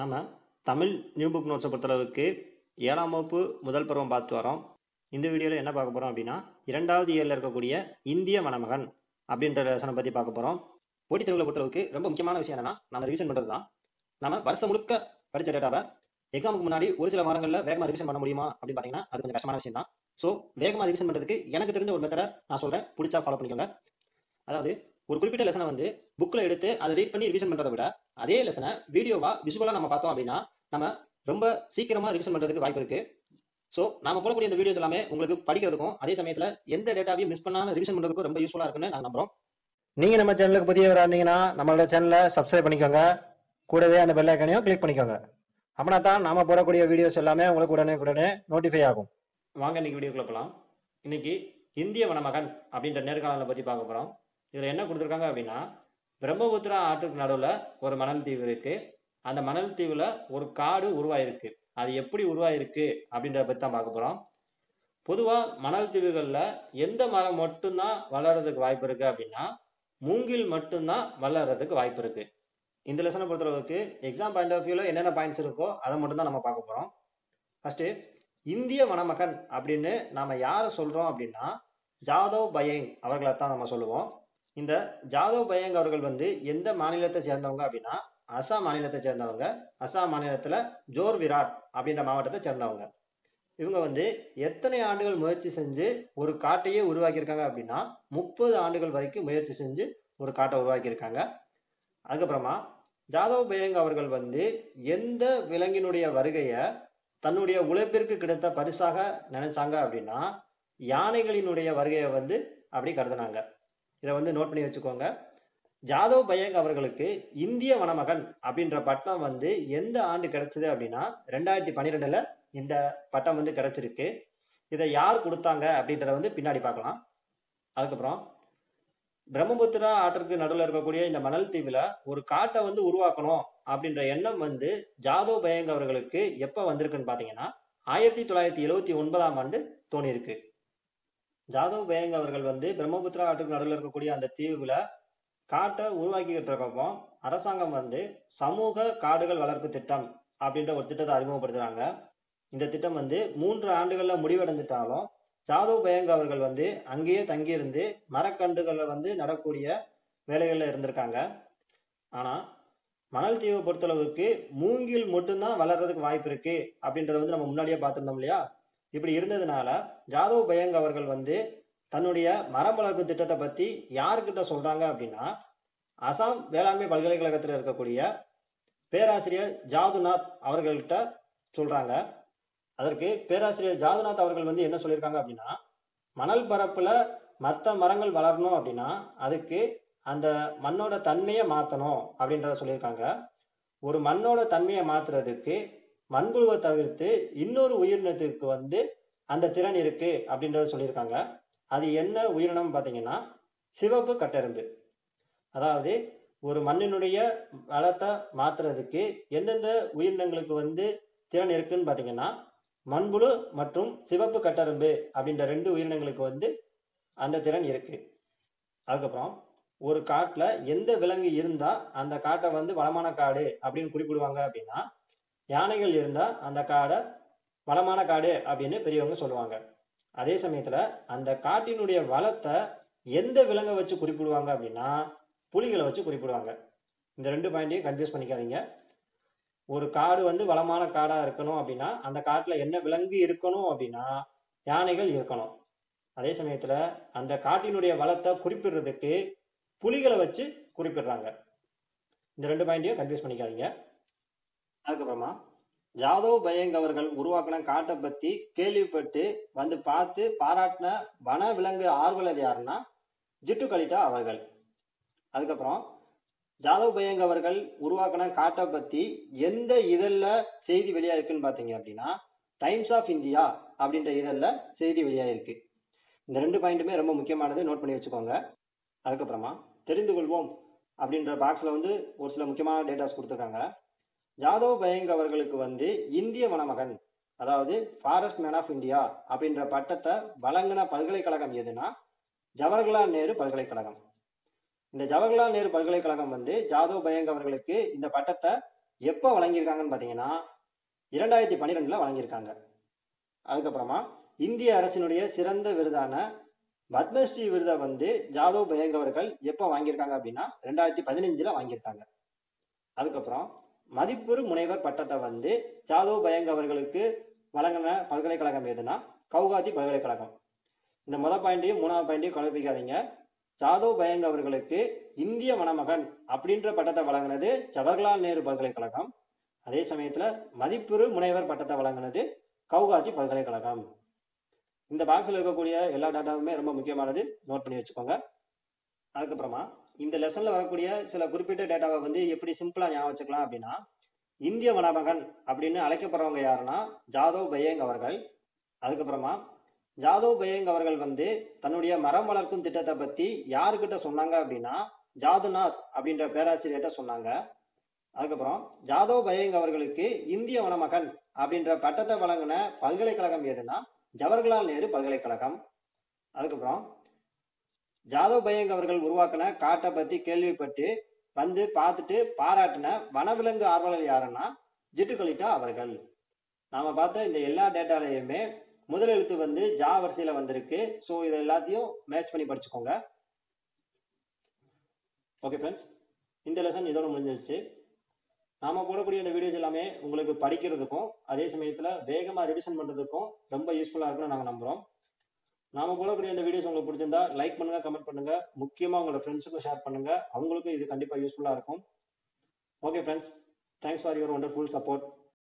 நம்ம Tamil new book நோட்ஸை பொறுத்தளவுக்கு ஏழாம் வகுப்பு முதல் பருவம் பார்த்து வரோம் இந்த வீடியோவில் என்ன பார்க்க போகிறோம் அப்படின்னா இரண்டாவது இயரில் இருக்கக்கூடிய இந்திய மணமகன் அப்படின்ற லெசனை பற்றி பார்க்க போகிறோம் போட்டித் தேர்வுகளை பொறுத்தளவுக்கு ரொம்ப முக்கியமான விஷயம் என்னன்னா நம்ம ரிவிஷன் பண்ணுறது தான் நம்ம வருஷம் முழுக்க படித்த டேட்டாவை எக்ஸாமுக்கு முன்னாடி ஒரு சில வாரங்களில் வேகமாக ரிவிஷன் பண்ண முடியுமா அப்படின்னு பார்த்தீங்கன்னா அது கொஞ்சம் கஷ்டமான விஷயம் தான் ஸோ வேகமாக ரிவிஷன் பண்ணுறதுக்கு எனக்கு தெரிஞ்ச ஒரு மெத்தடை நான் சொல்கிறேன் பிடிச்சா ஃபாலோ பண்ணிக்கோங்க அதாவது ஒரு குறிப்பிட்ட லெசனை வந்து புக்கில் எடுத்து அதை ரீட் பண்ணி ரிவிஷன் பண்ணுறதை விட அதே லெசனை வீடியோவா விஷுவலாக நம்ம பார்த்தோம் அப்படின்னா நம்ம ரொம்ப சீக்கிரமாக ரிவிஷன் பண்ணுறதுக்கு வாய்ப்பு இருக்கு ஸோ நாம போடக்கூடிய இந்த வீடியோஸ் எல்லாமே உங்களுக்கு படிக்கிறதுக்கும் அதே சமயத்தில் எந்த டேட்டாவையும் மிஸ் பண்ணாமல் ரிவிஷன் பண்ணுறதுக்கும் ரொம்ப யூஸ்ஃபுல்லாக இருக்குன்னு நான் நம்புறோம் நீங்கள் நம்ம சேனலுக்கு புதியவராக இருந்தீங்கன்னா நம்மளோட சேனலை சப்ஸ்கிரைப் பண்ணிக்கோங்க கூடவே அந்த பெல் ஐக்கனையும் கிளிக் பண்ணிக்கோங்க அப்படின்னா தான் நாம போடக்கூடிய வீடியோஸ் எல்லாமே உங்களுக்கு உடனே உடனே நோட்டிஃபை ஆகும் வாங்க இன்னைக்கு வீடியோக்குள்ள போகலாம் இன்னைக்கு இந்திய வனமகன் அப்படின்ற நேர்காணலை பற்றி பார்க்க போகிறோம் இதில் என்ன கொடுத்துருக்காங்க அப்படின்னா பிரம்மபுத்திரா ஆற்றுக்கு நடுவில் ஒரு மணல் தீவு இருக்கு அந்த மணல் தீவில் ஒரு காடு உருவாயிருக்கு அது எப்படி உருவாயிருக்கு அப்படின்றத பற்றி தான் பார்க்க போகிறோம் பொதுவாக மணல் தீவுகளில் எந்த மரம் மட்டும்தான் வளர்றதுக்கு வாய்ப்பு இருக்கு அப்படின்னா மூங்கில் மட்டும்தான் வளர்றதுக்கு வாய்ப்பு இருக்கு இந்த லெசனை பொறுத்தளவுக்கு எக்ஸாம் பாயிண்ட் ஆஃப் வியூவில் என்னென்ன பாயிண்ட்ஸ் இருக்கோ அதை மட்டும் தான் நம்ம பார்க்க போகிறோம் ஃபர்ஸ்ட் இந்திய வனமகன் அப்படின்னு நாம யாரை சொல்றோம் அப்படின்னா ஜாதவ் பயங் அவர்களை தான் நம்ம சொல்லுவோம் இந்த ஜாதவ் பயங் அவர்கள் வந்து எந்த மாநிலத்தை சேர்ந்தவங்க அப்படின்னா அசாம் மாநிலத்தை சேர்ந்தவங்க அசாம் மாநிலத்துல ஜோர் விராட் அப்படின்ற மாவட்டத்தை சேர்ந்தவங்க இவங்க வந்து எத்தனை ஆண்டுகள் முயற்சி செஞ்சு ஒரு காட்டையே உருவாக்கியிருக்காங்க அப்படின்னா முப்பது ஆண்டுகள் வரைக்கும் முயற்சி செஞ்சு ஒரு காட்டை உருவாக்கியிருக்காங்க அதுக்கப்புறமா ஜாதவ் பயங் அவர்கள் வந்து எந்த விலங்கினுடைய வருகையை தன்னுடைய உழைப்பிற்கு கிடைத்த பரிசாக நினைச்சாங்க அப்படின்னா யானைகளினுடைய வருகையை வந்து அப்படி கருதுனாங்க இதை வந்து நோட் பண்ணி வச்சுக்கோங்க ஜாதவ் பயங் அவர்களுக்கு இந்திய வனமகன் அப்படின்ற பட்டம் வந்து எந்த ஆண்டு கிடைச்சது அப்படின்னா ரெண்டாயிரத்தி பன்னிரெண்டுல இந்த பட்டம் வந்து கிடைச்சிருக்கு இதை யார் கொடுத்தாங்க அப்படின்றத வந்து பின்னாடி பார்க்கலாம் அதுக்கப்புறம் பிரம்மபுத்திரா ஆற்றுக்கு நடுவில் இருக்கக்கூடிய இந்த மணல் தீவுல ஒரு காட்டை வந்து உருவாக்கணும் அப்படின்ற எண்ணம் வந்து ஜாதவ் பயங் அவர்களுக்கு எப்ப வந்திருக்குன்னு பாத்தீங்கன்னா ஆயிரத்தி தொள்ளாயிரத்தி எழுவத்தி ஒன்பதாம் ஆண்டு தோணியிருக்கு ஜாதவ் பயங் அவர்கள் வந்து பிரம்மபுத்திரா ஆற்றுக்கு நடுவில் இருக்கக்கூடிய அந்த தீவுல காட்டை உருவாக்கிக்கிட்டு இருக்கப்போ அரசாங்கம் வந்து சமூக காடுகள் வளர்ப்பு திட்டம் அப்படின்ற ஒரு திட்டத்தை அறிமுகப்படுத்துறாங்க இந்த திட்டம் வந்து மூன்று ஆண்டுகள்ல முடிவடைஞ்சிட்டாலும் ஜாதவ் பயங் அவர்கள் வந்து அங்கேயே தங்கியிருந்து மரக்கன்றுகளை வந்து நடக்கூடிய வேலைகள்ல இருந்திருக்காங்க ஆனா மணல் தீவை பொறுத்தளவுக்கு மூங்கில் மட்டும்தான் வளர்றதுக்கு வாய்ப்பு இருக்கு அப்படின்றத வந்து நம்ம முன்னாடியே பார்த்துருந்தோம் இல்லையா இப்படி இருந்ததுனால ஜாதவ் பயங் அவர்கள் வந்து தன்னுடைய மரம் வளர்ப்பு திட்டத்தை பத்தி யாருக்கிட்ட சொல்றாங்க அப்படின்னா அசாம் வேளாண்மை பல்கலைக்கழகத்தில் இருக்கக்கூடிய பேராசிரியர் ஜாதுநாத் அவர்கள்ட்ட சொல்றாங்க அதற்கு பேராசிரியர் ஜாதுநாத் அவர்கள் வந்து என்ன சொல்லியிருக்காங்க அப்படின்னா மணல் பரப்புல மற்ற மரங்கள் வளரணும் அப்படின்னா அதுக்கு அந்த மண்ணோட தன்மையை மாற்றணும் அப்படின்றத சொல்லியிருக்காங்க ஒரு மண்ணோட தன்மையை மாத்துறதுக்கு மண்புழுவை தவிர்த்து இன்னொரு உயிரினத்துக்கு வந்து அந்த திறன் இருக்கு அப்படின்றத சொல்லியிருக்காங்க அது என்ன உயிரினம் பார்த்தீங்கன்னா சிவப்பு கட்டெரும்பு அதாவது ஒரு மண்ணினுடைய வளத்தை மாத்துறதுக்கு எந்தெந்த உயிரினங்களுக்கு வந்து திறன் இருக்குன்னு பார்த்தீங்கன்னா மண்புழு மற்றும் சிவப்பு கட்டெரும்பு அப்படின்ற ரெண்டு உயிரினங்களுக்கு வந்து அந்த திறன் இருக்கு அதுக்கப்புறம் ஒரு காட்டில் எந்த விலங்கு இருந்தால் அந்த காட்டை வந்து வளமான காடு அப்படின்னு குறிப்பிடுவாங்க அப்படின்னா யானைகள் இருந்தால் அந்த காடை வளமான காடு அப்படின்னு பெரியவங்க சொல்லுவாங்க அதே சமயத்தில் அந்த காட்டினுடைய வளத்தை எந்த விலங்கை வச்சு குறிப்பிடுவாங்க அப்படின்னா புலிகளை வச்சு குறிப்பிடுவாங்க இந்த ரெண்டு பாயிண்ட்டையும் கன்ஃபியூஸ் பண்ணிக்காதீங்க ஒரு காடு வந்து வளமான காடாக இருக்கணும் அப்படின்னா அந்த காட்டில் என்ன விலங்கு இருக்கணும் அப்படின்னா யானைகள் இருக்கணும் அதே சமயத்தில் அந்த காட்டினுடைய வளத்தை குறிப்பிடுறதுக்கு புலிகளை வச்சு குறிப்பிடுறாங்க இந்த ரெண்டு பாயிண்ட்டையும் கன்ஃபியூஸ் பண்ணிக்காதீங்க அதுக்கப்புறமா ஜாதவ் பயங் அவர்கள் உருவாக்கின காட்டை பத்தி கேள்விப்பட்டு வந்து பார்த்து பாராட்டின வன விலங்கு ஆர்வலர் யாருன்னா ஜிட்டு கலிட்டா அவர்கள் அதுக்கப்புறம் ஜாதவ் பயங் அவர்கள் உருவாக்கின காட்டை பத்தி எந்த இதழில் செய்தி வெளியாயிருக்குன்னு பார்த்தீங்க அப்படின்னா டைம்ஸ் ஆஃப் இந்தியா அப்படின்ற இதழில் செய்தி வெளியாயிருக்கு இந்த ரெண்டு பாயிண்ட்டுமே ரொம்ப முக்கியமானது நோட் பண்ணி வச்சுக்கோங்க அதுக்கப்புறமா தெரிந்து கொள்வோம் அப்படின்ற பாக்ஸில் வந்து ஒரு சில முக்கியமான டேட்டாஸ் கொடுத்துருக்காங்க ஜாதவ் பயங் அவர்களுக்கு வந்து இந்திய வனமகன் அதாவது ஃபாரஸ்ட் மேன் ஆஃப் இந்தியா அப்படின்ற பட்டத்தை வழங்கின பல்கலைக்கழகம் எதுனா ஜவஹர்லால் நேரு பல்கலைக்கழகம் இந்த ஜவஹர்லால் நேரு பல்கலைக்கழகம் வந்து ஜாதவ் பயங் அவர்களுக்கு இந்த பட்டத்தை எப்போ வழங்கியிருக்காங்கன்னு பார்த்தீங்கன்னா இரண்டாயிரத்தி பன்னிரெண்டில் வழங்கியிருக்காங்க அதுக்கப்புறமா இந்திய அரசினுடைய சிறந்த விருதான பத்மஸ்ரீ விருதை வந்து ஜாதவ் பயங் அவர்கள் எப்போ வாங்கியிருக்காங்க அப்படின்னா ரெண்டாயிரத்தி பதினஞ்சில் வாங்கியிருக்காங்க அதுக்கப்புறம் மதிப்புறு முனைவர் பட்டத்தை வந்து ஜாதவ் பயங் அவர்களுக்கு வழங்கின பல்கலைக்கழகம் எதுனா கவுகாத்தி பல்கலைக்கழகம் இந்த முதல் பாயிண்டையும் மூணாவது பாயிண்டையும் குழப்பிக்காதீங்க ஜாதவ் பயங் அவர்களுக்கு இந்திய மணமகன் அப்படின்ற பட்டத்தை வழங்கினது ஜவஹர்லால் நேரு பல்கலைக்கழகம் அதே சமயத்தில் மதிப்புறு முனைவர் பட்டத்தை வழங்கினது கவுகாத்தி பல்கலைக்கழகம் இந்த பாக்ஸில் இருக்கக்கூடிய எல்லா டேட்டாவுமே ரொம்ப முக்கியமானது நோட் பண்ணி வச்சுக்கோங்க அதுக்கப்புறமா இந்த லெசனில் வரக்கூடிய சில குறிப்பிட்ட டேட்டாவை வந்து எப்படி சிம்பிளாக ஞாபகம் வச்சுக்கலாம் அப்படின்னா இந்திய மணமகன் அப்படின்னு அழைக்கப்படுறவங்க யாருன்னா ஜாதவ் பயேங் அவர்கள் அதுக்கப்புறமா ஜாதவ் பயேங் அவர்கள் வந்து தன்னுடைய மரம் வளர்க்கும் திட்டத்தை பற்றி யாருக்கிட்ட சொன்னாங்க அப்படின்னா ஜாதுநாத் அப்படின்ற பேராசிரியர்கிட்ட சொன்னாங்க அதுக்கப்புறம் ஜாதவ் பயேங் அவர்களுக்கு இந்திய மணமகன் அப்படின்ற பட்டத்தை வழங்கின பல்கலைக்கழகம் எதுனா ஜவஹர்லால் நேரு பல்கலைக்கழகம் அதுக்கப்புறம் ஜாதவ் பயங் அவர்கள் உருவாக்கின காட்டை பத்தி கேள்விப்பட்டு வந்து பார்த்துட்டு பாராட்டின வனவிலங்கு ஆர்வலர் யாருன்னா ஜிட்டுகலிட்டா அவர்கள் நாம பார்த்த இந்த எல்லா டேட்டாலையுமே முதல் எழுத்து வந்து ஜா வரிசையில வந்திருக்கு ஸோ இதை எல்லாத்தையும் மேட்ச் பண்ணி படிச்சுக்கோங்க ஓகே ஃப்ரெண்ட்ஸ் இந்த லெசன் இதோட முடிஞ்சிருச்சு நாம போடக்கூடிய இந்த வீடியோஸ் எல்லாமே உங்களுக்கு படிக்கிறதுக்கும் அதே சமயத்தில் வேகமாக ரிவிஷன் பண்ணுறதுக்கும் ரொம்ப யூஸ்ஃபுல்லாக இருக்கும்னு நாங்கள் நம்புகிறோம் நாம போடக்கூடிய இந்த வீடியோஸ் உங்களுக்கு பிடிச்சிருந்தா லைக் பண்ணுங்க கமெண்ட் பண்ணுங்க முக்கியமாக உங்களோட ஃப்ரெண்ட்ஸுக்கும் ஷேர் பண்ணுங்க அவங்களுக்கும் இது கண்டிப்பாக யூஸ்ஃபுல்லாக இருக்கும் okay friends thanks for your wonderful support